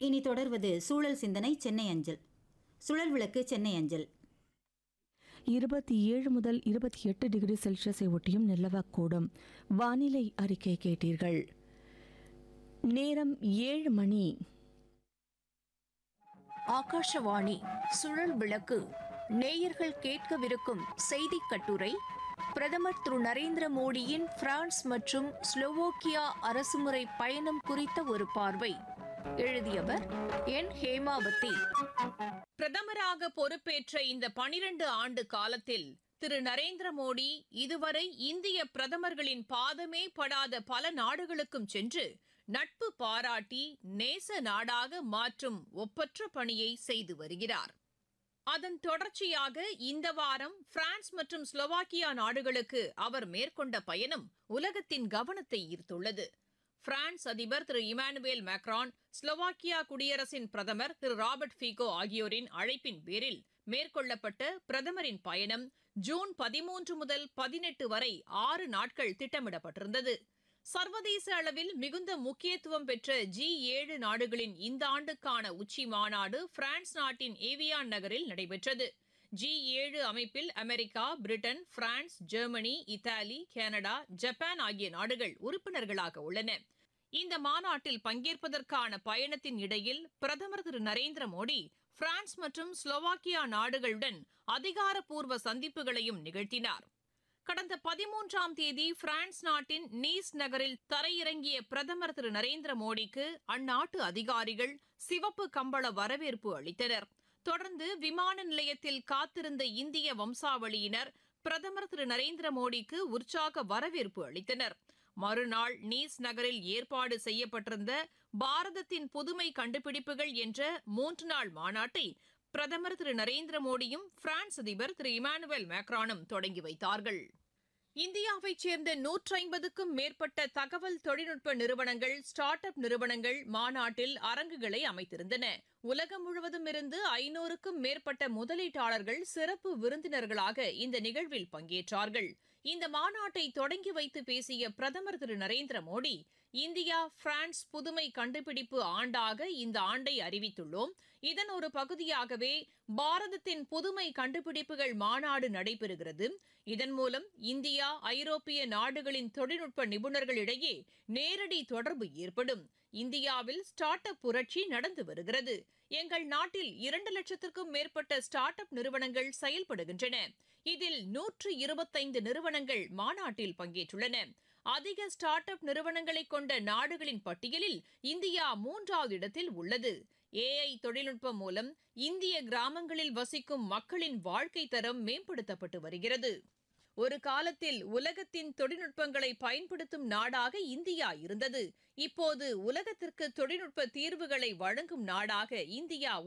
இனி தொடர்வது சூழல் சிந்தனை சென்னை அஞ்சல் சுழல் விளக்கு சென்னை அஞ்சல் இருபத்தி ஏழு முதல் இருபத்தி எட்டு டிகிரி செல்சியஸை ஒட்டியும் நிலவக்கூடும் வானிலை அறிக்கை கேட்டீர்கள் நேரம் ஏழு மணி ஆகாஷவாணி சுழல் விளக்கு நேயர்கள் கேட்கவிருக்கும் செய்தி கட்டுரை பிரதமர் திரு நரேந்திர மோடியின் பிரான்ஸ் மற்றும் ஸ்லோவோக்கியா அரசுமுறை பயணம் குறித்த ஒரு பார்வை எழுதியவர் என் ஹேமாவதி பிரதமராக பொறுப்பேற்ற இந்த பனிரண்டு ஆண்டு காலத்தில் திரு நரேந்திர மோடி இதுவரை இந்திய பிரதமர்களின் பாதமே படாத பல நாடுகளுக்கும் சென்று நட்பு பாராட்டி நேச நாடாக மாற்றும் ஒப்பற்ற பணியை செய்து வருகிறார் அதன் தொடர்ச்சியாக இந்த வாரம் பிரான்ஸ் மற்றும் ஸ்லோவாக்கியா நாடுகளுக்கு அவர் மேற்கொண்ட பயணம் உலகத்தின் கவனத்தை ஈர்த்துள்ளது பிரான்ஸ் அதிபர் திரு இமானுவேல் மேக்ரான் ஸ்லோவாக்கியா குடியரசின் பிரதமர் திரு ராபர்ட் ஃபீகோ ஆகியோரின் அழைப்பின் பேரில் மேற்கொள்ளப்பட்ட பிரதமரின் பயணம் ஜூன் பதிமூன்று முதல் பதினெட்டு வரை ஆறு நாட்கள் திட்டமிடப்பட்டிருந்தது சர்வதேச அளவில் மிகுந்த முக்கியத்துவம் பெற்ற ஜி ஏழு நாடுகளின் இந்த ஆண்டுக்கான உச்சி மாநாடு பிரான்ஸ் நாட்டின் ஏவியான் நகரில் நடைபெற்றது ஜி ஏழு அமைப்பில் America Britain France Germany Italy Canada Japan ஆகிய நாடுகள் உறுப்பினர்களாக உள்ளன இந்த மாநாட்டில் பங்கேற்பதற்கான பயணத்தின் இடையில் பிரதமர் திரு நரேந்திர மோடி பிரான்ஸ் மற்றும் ஸ்லோவாக்கியா நாடுகளுடன் அதிகாரப்பூர்வ சந்திப்புகளையும் நிகழ்த்தினார் கடந்த பதிமூன்றாம் தேதி பிரான்ஸ் நாட்டின் நீஸ் நகரில் தரையிறங்கிய பிரதமர் திரு நரேந்திர மோடிக்கு அந்நாட்டு அதிகாரிகள் சிவப்பு கம்பள வரவேற்பு அளித்தனர் தொடர்ந்து விமான நிலையத்தில் காத்திருந்த இந்திய வம்சாவளியினர் பிரதமர் திரு நரேந்திர மோடிக்கு உற்சாக வரவேற்பு அளித்தனர் மறுநாள் நீஸ் நகரில் ஏற்பாடு செய்யப்பட்டிருந்த பாரதத்தின் புதுமை கண்டுபிடிப்புகள் என்ற மூன்று நாள் மாநாட்டை பிரதமர் திரு நரேந்திர மோடியும் பிரான்ஸ் அதிபர் திரு இமானுவேல் மேக்ரானும் தொடங்கி வைத்தார்கள் இந்தியாவைச் சேர்ந்த நூற்றி ஐம்பதுக்கும் மேற்பட்ட தகவல் தொழில்நுட்ப நிறுவனங்கள் ஸ்டார்ட் அப் நிறுவனங்கள் மாநாட்டில் அரங்குகளை அமைத்திருந்தன உலகம் முழுவதும் இருந்து ஐநூறுக்கும் மேற்பட்ட முதலீட்டாளர்கள் சிறப்பு விருந்தினர்களாக இந்த நிகழ்வில் பங்கேற்றார்கள் இந்த மாநாட்டை தொடங்கி வைத்து பேசிய பிரதமர் திரு நரேந்திர மோடி இந்தியா பிரான்ஸ் புதுமை கண்டுபிடிப்பு ஆண்டாக இந்த ஆண்டை அறிவித்துள்ளோம் இதன் ஒரு பகுதியாகவே பாரதத்தின் புதுமை கண்டுபிடிப்புகள் மாநாடு நடைபெறுகிறது இதன் மூலம் இந்தியா ஐரோப்பிய நாடுகளின் தொழில்நுட்ப நிபுணர்களிடையே நேரடி தொடர்பு ஏற்படும் இந்தியாவில் ஸ்டார்ட் அப் புரட்சி நடந்து வருகிறது எங்கள் நாட்டில் இரண்டு லட்சத்திற்கும் மேற்பட்ட ஸ்டார்ட் அப் நிறுவனங்கள் செயல்படுகின்றன இதில் நூற்று இருபத்தைந்து நிறுவனங்கள் மாநாட்டில் பங்கேற்றுள்ளன அதிக ஸ்டார்ட் அப் நிறுவனங்களை கொண்ட நாடுகளின் பட்டியலில் இந்தியா மூன்றாவது இடத்தில் உள்ளது ஏஐ தொழில்நுட்பம் மூலம் இந்திய கிராமங்களில் வசிக்கும் மக்களின் வாழ்க்கை தரம் மேம்படுத்தப்பட்டு வருகிறது ஒரு காலத்தில் உலகத்தின் தொழில்நுட்பங்களை பயன்படுத்தும் நாடாக இந்தியா இருந்தது இப்போது உலகத்திற்கு தொழில்நுட்ப தீர்வுகளை வழங்கும் நாடாக இந்தியா